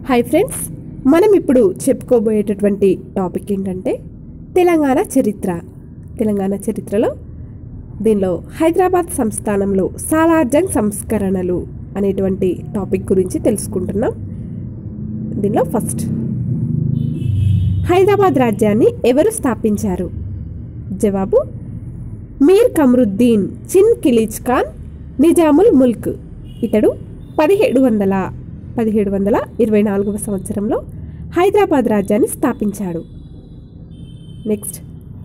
hi friends మనం ఇప్పుడు చెప్పుకోబోయేటటువంటి topic ఏంటంటే తెలంగాణ చరిత్ర తెలంగాణ చరిత్రలో దీనిలో హైదరాబాద్ సంస్థానంలో సాలార్జంగ్ సంస్కరణలు అనేటువంటి టాపిక్ గురించి తెలుసుకుంటున్నాం దీనిలో ఫస్ట్ హైదరాబాద్ రాజ్యాన్ని ఎవరు స్థాపించారు జవాబు మీర్ కమరుద్దీన్ చిన్ కిలిచ్ ఖాన్ నిజాముల్ ముల్క్ ఇతడు పదిహేడు వందల పదిహేడు వందల ఇరవై నాలుగవ సంవత్సరంలో హైదరాబాద్ రాజ్యాన్ని స్థాపించాడు నెక్స్ట్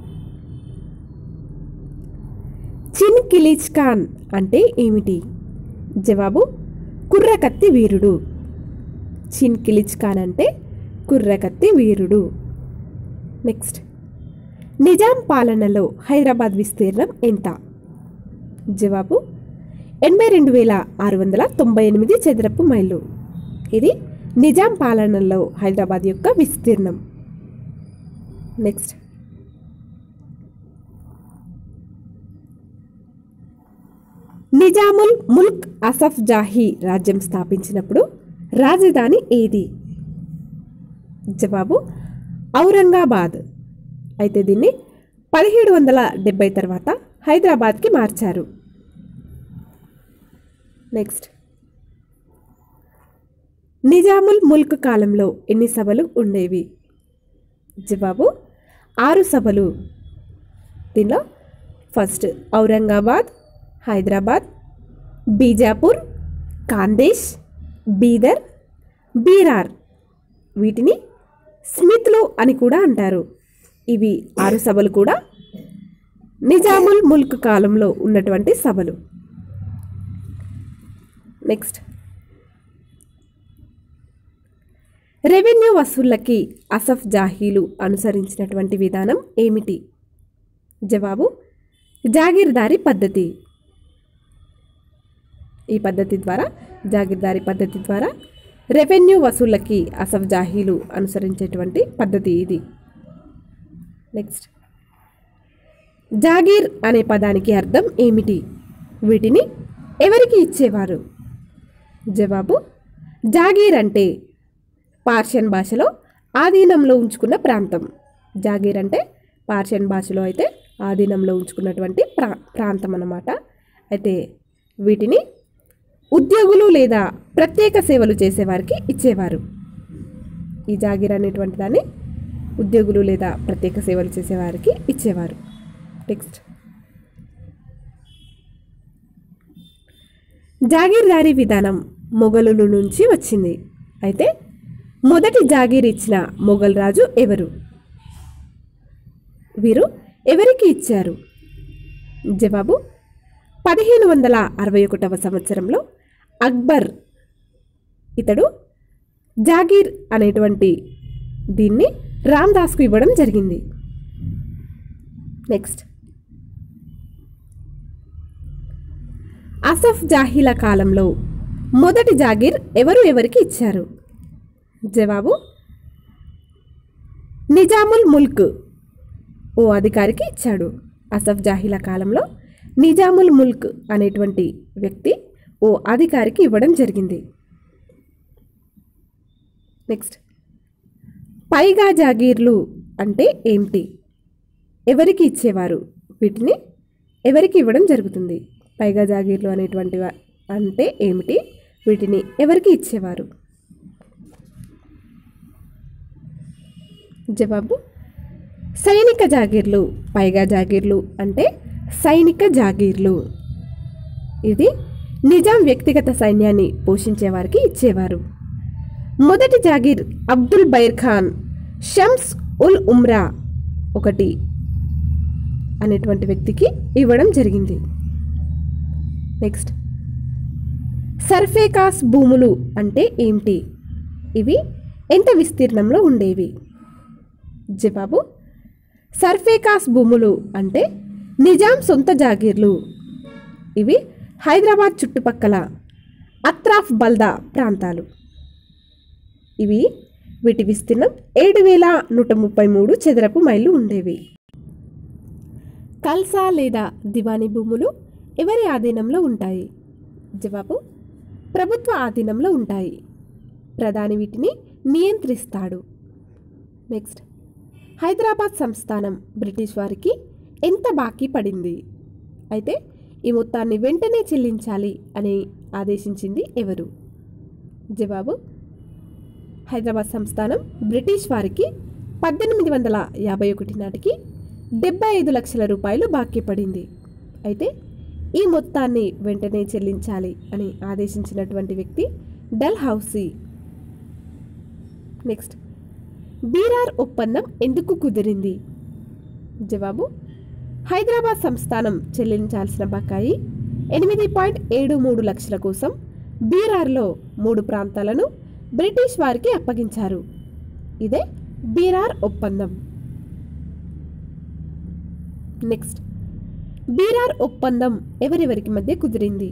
చిన్ కిలిచ్ ఖాన్ అంటే ఏమిటి జవాబు కుర్రకత్తి వీరుడు చిన్ కిలిచ్ ఖాన్ అంటే కుర్రకత్తి వీరుడు నెక్స్ట్ నిజాం పాలనలో హైదరాబాద్ విస్తీర్ణం ఎంత జవాబు ఎనభై రెండు వేల ఆరు వందల తొంభై ఎనిమిది చదరపు మైళ్ళు ఇది నిజాం పాలనలో హైదరాబాద్ యొక్క విస్తీర్ణం నెక్స్ట్ నిజాముల్ ముల్క్ అసఫ్ జాహీ రాజ్యం స్థాపించినప్పుడు రాజధాని ఏది జవాబు ఔరంగాబాద్ అయితే దీన్ని పదిహేడు వందల డెబ్బై తర్వాత హైదరాబాద్కి మార్చారు నెక్స్ట్ నిజాముల్ ముల్క్ కాలంలో ఎన్ని సభలు ఉండేవి జవాబు ఆరు సభలు దీనిలో ఫస్ట్ ఔరంగాబాద్ హైదరాబాద్ బీజాపూర్ కాందేశ్ బీదర్ బీరార్ వీటిని స్మిత్లు అని కూడా అంటారు ఇవి ఆరు సభలు కూడా నిజాముల్ ముల్క్ కాలంలో ఉన్నటువంటి సభలు నెక్స్ట్ రెవెన్యూ వసూళ్లకి అసఫ్ జాహీలు అనుసరించినటువంటి విధానం ఏమిటి జవాబు జాగీర్దారీ పద్ధతి ఈ పద్ధతి ద్వారా జాగీర్దారీ పద్ధతి ద్వారా రెవెన్యూ వసూళ్లకి అసఫ్ జాహీలు అనుసరించేటువంటి పద్ధతి ఇది నెక్స్ట్ జాగీర్ అనే పదానికి అర్థం ఏమిటి వీటిని ఎవరికి ఇచ్చేవారు జవాబు జాగీర్ అంటే పార్షియన్ భాషలో ఆధీనంలో ఉంచుకున్న ప్రాంతం జాగీర్ అంటే పార్షియన్ భాషలో అయితే ఆధీనంలో ఉంచుకున్నటువంటి ప్రా ప్రాంతం అన్నమాట అయితే వీటిని ఉద్యోగులు లేదా ప్రత్యేక సేవలు చేసేవారికి ఇచ్చేవారు ఈ జాగీర్ అనేటువంటి దాన్ని ఉద్యోగులు లేదా ప్రత్యేక సేవలు చేసేవారికి ఇచ్చేవారు నెక్స్ట్ జాగీర్దారీ విధానం మొఘలుల నుంచి వచ్చింది అయితే మొదటి జాగీర్ ఇచ్చిన మొఘల్ రాజు ఎవరు వీరు ఎవరికి ఇచ్చారు జవాబు పదిహేను వందల అరవై ఒకటవ సంవత్సరంలో అక్బర్ ఇతడు జాగీర్ అనేటువంటి దీన్ని రామ్దాస్కు ఇవ్వడం జరిగింది నెక్స్ట్ అసఫ్ జాహీల కాలంలో మొదటి జాగీర్ ఎవరు ఎవరికి ఇచ్చారు జవాబు నిజాముల్ ముల్క్ ఓ అధికారికి ఇచ్చాడు అసఫ్ జాహీల కాలంలో నిజాముల్ ముల్క్ అనేటువంటి వ్యక్తి ఓ అధికారికి ఇవ్వడం జరిగింది నెక్స్ట్ పైగా జాగీర్లు అంటే ఏమిటి ఎవరికి ఇచ్చేవారు వీటిని ఎవరికి ఇవ్వడం జరుగుతుంది పైగా జాగీర్లు అనేటువంటి వా- అంటే ఏమిటి వీటిని ఎవరికి ఇచ్చేవారు జవాబు సైనిక జాగీర్లు పైగా జాగీర్లు అంటే సైనిక జాగీర్లు ఇది నిజాం వ్యక్తిగత సైన్యాన్ని పోషించే వారికి ఇచ్చేవారు మొదటి జాగీర్ అబ్దుల్ బైర్ ఖాన్ షమ్స్ ఉల్ ఉమ్రా ఒకటి అనేటువంటి వ్యక్తికి ఇవ్వడం జరిగింది నెక్స్ట్ సర్ఫేకాస్ భూములు అంటే ఏమిటి ఇవి ఎంత విస్తీర్ణంలో ఉండేవి జవాబు సర్ఫేకాస్ భూములు అంటే నిజాం సొంత జాగీర్లు ఇవి హైదరాబాద్ చుట్టుపక్కల అత్రాఫ్ బల్దా ప్రాంతాలు ఇవి వీటి విస్తీర్ణం ఏడు వేల నూట ముప్పై మూడు చదరపు మైళ్ళు ఉండేవి కల్సా లేదా దివానీ భూములు ఎవరి ఆధీనంలో ఉంటాయి జవాబు ప్రభుత్వ ఆధీనంలో ఉంటాయి ప్రధాని వీటిని నియంత్రిస్తాడు నెక్స్ట్ హైదరాబాద్ సంస్థానం బ్రిటిష్ వారికి ఎంత బాకీ పడింది అయితే ఈ మొత్తాన్ని వెంటనే చెల్లించాలి అని ఆదేశించింది ఎవరు జవాబు హైదరాబాద్ సంస్థానం బ్రిటిష్ వారికి పద్దెనిమిది వందల యాభై ఒకటి నాటికి డెబ్బై ఐదు లక్షల రూపాయలు బాకీ పడింది అయితే ఈ మొత్తాన్ని వెంటనే చెల్లించాలి అని ఆదేశించినటువంటి వ్యక్తి డల్ హౌసీ నెక్స్ట్ బీరార్ ఒప్పందం ఎందుకు కుదిరింది జవాబు హైదరాబాద్ సంస్థానం చెల్లించాల్సిన బకాయి ఎనిమిది పాయింట్ ఏడు మూడు లక్షల కోసం బీరార్లో మూడు ప్రాంతాలను బ్రిటిష్ వారికి అప్పగించారు ఇదే బీరార్ ఒప్పందం నెక్స్ట్ బీరార్ ఒప్పందం ఎవరెవరికి మధ్య కుదిరింది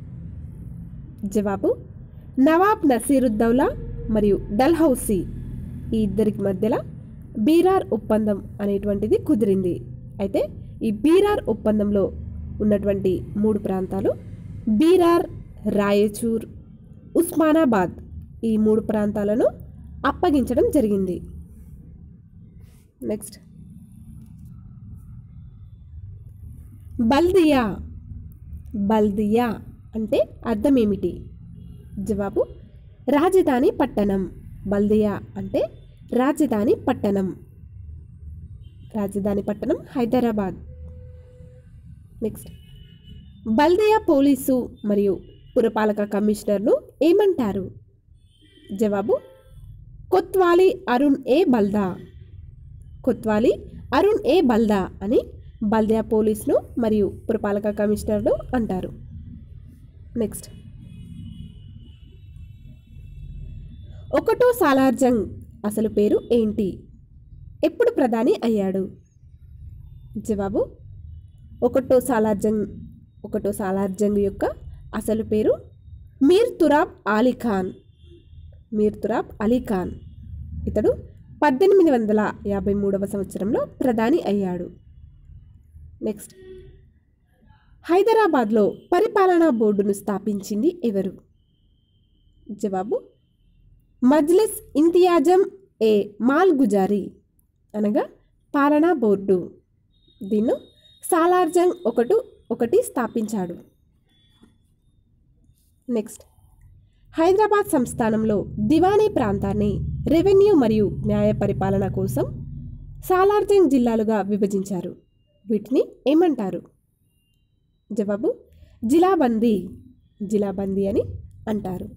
జవాబు నవాబ్ నసీరుద్దౌలా మరియు డల్హౌసీ ఈ ఇద్దరికి మధ్యలో బీరార్ ఒప్పందం అనేటువంటిది కుదిరింది అయితే ఈ బీరార్ ఒప్పందంలో ఉన్నటువంటి మూడు ప్రాంతాలు బీరార్ రాయచూర్ ఉస్మానాబాద్ ఈ మూడు ప్రాంతాలను అప్పగించడం జరిగింది నెక్స్ట్ బల్దియా బల్దియా అంటే అర్థం ఏమిటి జవాబు రాజధాని పట్టణం బల్దియా అంటే రాజధాని పట్టణం రాజధాని పట్టణం హైదరాబాద్ నెక్స్ట్ బల్దియా పోలీసు మరియు పురపాలక కమిషనర్ను ఏమంటారు జవాబు కొత్వాలి అరుణ్ ఏ బల్దా కొత్వాలి అరుణ్ ఏ బల్దా అని బల్దియా పోలీస్ను మరియు పురపాలక కమిషనర్ను అంటారు నెక్స్ట్ ఒకటో సాలార్జంగ్ అసలు పేరు ఏంటి ఎప్పుడు ప్రధాని అయ్యాడు జవాబు ఒకటో సాలార్జంగ్ ఒకటో సాలార్జంగ్ యొక్క అసలు పేరు మీర్ తురాబ్ అలీ ఖాన్ మీర్ తురాబ్ అలీ ఖాన్ ఇతడు పద్దెనిమిది వందల యాభై మూడవ సంవత్సరంలో ప్రధాని అయ్యాడు నెక్స్ట్ హైదరాబాద్లో పరిపాలనా బోర్డును స్థాపించింది ఎవరు జవాబు మజ్లిస్ ఇంతియాజం ఏ మాల్ గుజారీ అనగా పాలనా బోర్డు దీన్ని సాలార్జంగ్ ఒకటి ఒకటి స్థాపించాడు నెక్స్ట్ హైదరాబాద్ సంస్థానంలో దివానీ ప్రాంతాన్ని రెవెన్యూ మరియు న్యాయ పరిపాలన కోసం సాలార్జంగ్ జిల్లాలుగా విభజించారు వీటిని ఏమంటారు జవాబు జిలాబందీ జిలాబందీ అని అంటారు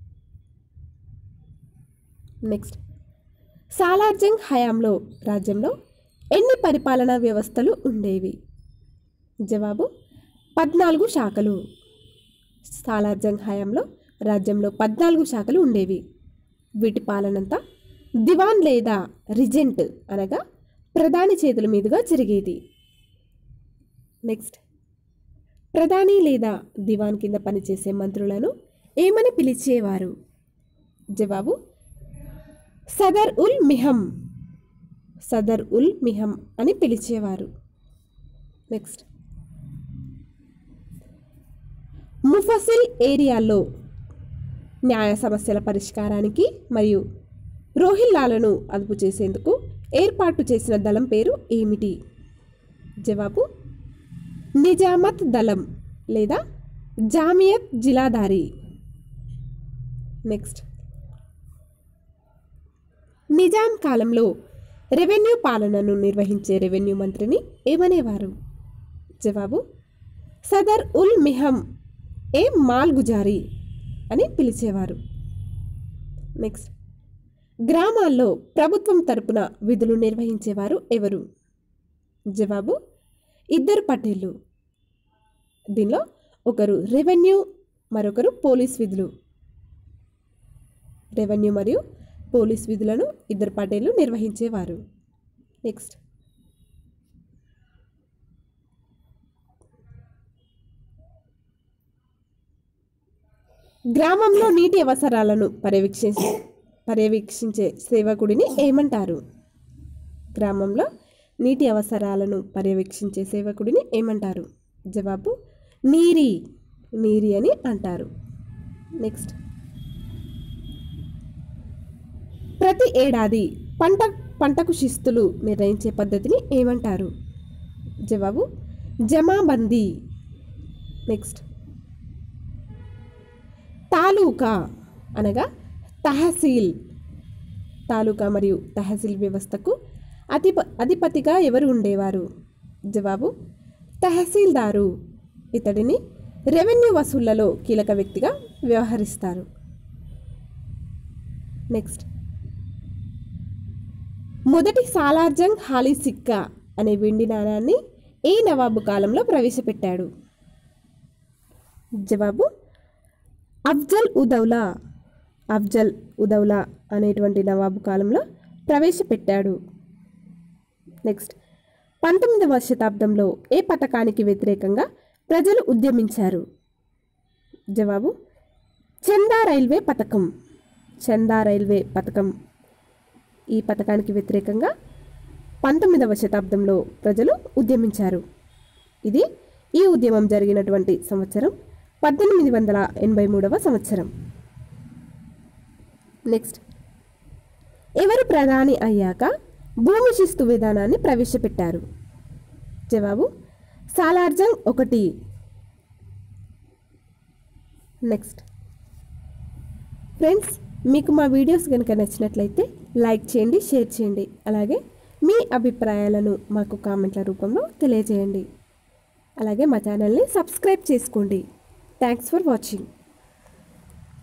నెక్స్ట్ సాలార్జంగ్ హయాంలో రాజ్యంలో ఎన్ని పరిపాలనా వ్యవస్థలు ఉండేవి జవాబు పద్నాలుగు శాఖలు సాలార్జంగ్ హయాంలో రాజ్యంలో పద్నాలుగు శాఖలు ఉండేవి వీటి పాలనంతా దివాన్ లేదా రిజెంట్ అనగా ప్రధాని చేతుల మీదుగా జరిగేది నెక్స్ట్ ప్రధాని లేదా దివాన్ కింద పనిచేసే మంత్రులను ఏమని పిలిచేవారు జవాబు సదర్ ఉల్ మిహం సదర్ ఉల్ మిహం అని పిలిచేవారు నెక్స్ట్ ముఫసిల్ ఏరియాల్లో న్యాయ సమస్యల పరిష్కారానికి మరియు రోహిల్లాలను అదుపు చేసేందుకు ఏర్పాటు చేసిన దళం పేరు ఏమిటి జవాబు నిజామత్ దళం లేదా జామియత్ జిలాదారి నెక్స్ట్ నిజాం కాలంలో రెవెన్యూ పాలనను నిర్వహించే రెవెన్యూ మంత్రిని ఏమనేవారు జవాబు సదర్ ఉల్ మిహం ఏ మాల్ గుజారీ అని పిలిచేవారు నెక్స్ట్ గ్రామాల్లో ప్రభుత్వం తరపున విధులు నిర్వహించేవారు ఎవరు జవాబు ఇద్దరు పటేళ్ళు దీనిలో ఒకరు రెవెన్యూ మరొకరు పోలీస్ విధులు రెవెన్యూ మరియు పోలీస్ విధులను ఇద్దరు పటేళ్ళు నిర్వహించేవారు నెక్స్ట్ గ్రామంలో నీటి అవసరాలను పర్యవేక్షించే పర్యవేక్షించే సేవకుడిని ఏమంటారు గ్రామంలో నీటి అవసరాలను పర్యవేక్షించే సేవకుడిని ఏమంటారు జవాబు నీరి నీరి అని అంటారు నెక్స్ట్ ప్రతి ఏడాది పంట పంటకు శిస్తులు నిర్ణయించే పద్ధతిని ఏమంటారు జవాబు జమాబందీ నెక్స్ట్ తాలూకా అనగా తహసీల్ తాలూకా మరియు తహసీల్ వ్యవస్థకు అధిప అధిపతిగా ఎవరు ఉండేవారు జవాబు తహసీల్దారు ఇతడిని రెవెన్యూ వసూళ్లలో కీలక వ్యక్తిగా వ్యవహరిస్తారు నెక్స్ట్ మొదటి సాలార్జంగ్ హాలీ సిక్కా అనే వెండి నాణాన్ని ఏ నవాబు కాలంలో ప్రవేశపెట్టాడు జవాబు అఫ్జల్ ఉదౌలా అఫ్జల్ ఉదౌలా అనేటువంటి నవాబు కాలంలో ప్రవేశపెట్టాడు నెక్స్ట్ పంతొమ్మిదవ శతాబ్దంలో ఏ పథకానికి వ్యతిరేకంగా ప్రజలు ఉద్యమించారు జవాబు చందా రైల్వే పథకం చందా రైల్వే పథకం ఈ పథకానికి వ్యతిరేకంగా పంతొమ్మిదవ శతాబ్దంలో ప్రజలు ఉద్యమించారు ఇది ఈ ఉద్యమం జరిగినటువంటి సంవత్సరం పద్దెనిమిది వందల ఎనభై మూడవ సంవత్సరం నెక్స్ట్ ఎవరు ప్రధాని అయ్యాక భూమి శిస్తు విధానాన్ని ప్రవేశపెట్టారు జవాబు సాలార్జంగ్ ఒకటి నెక్స్ట్ ఫ్రెండ్స్ మీకు మా వీడియోస్ కనుక నచ్చినట్లయితే లైక్ చేయండి షేర్ చేయండి అలాగే మీ అభిప్రాయాలను మాకు కామెంట్ల రూపంలో తెలియజేయండి అలాగే మా ఛానల్ని సబ్స్క్రైబ్ చేసుకోండి థ్యాంక్స్ ఫర్ వాచింగ్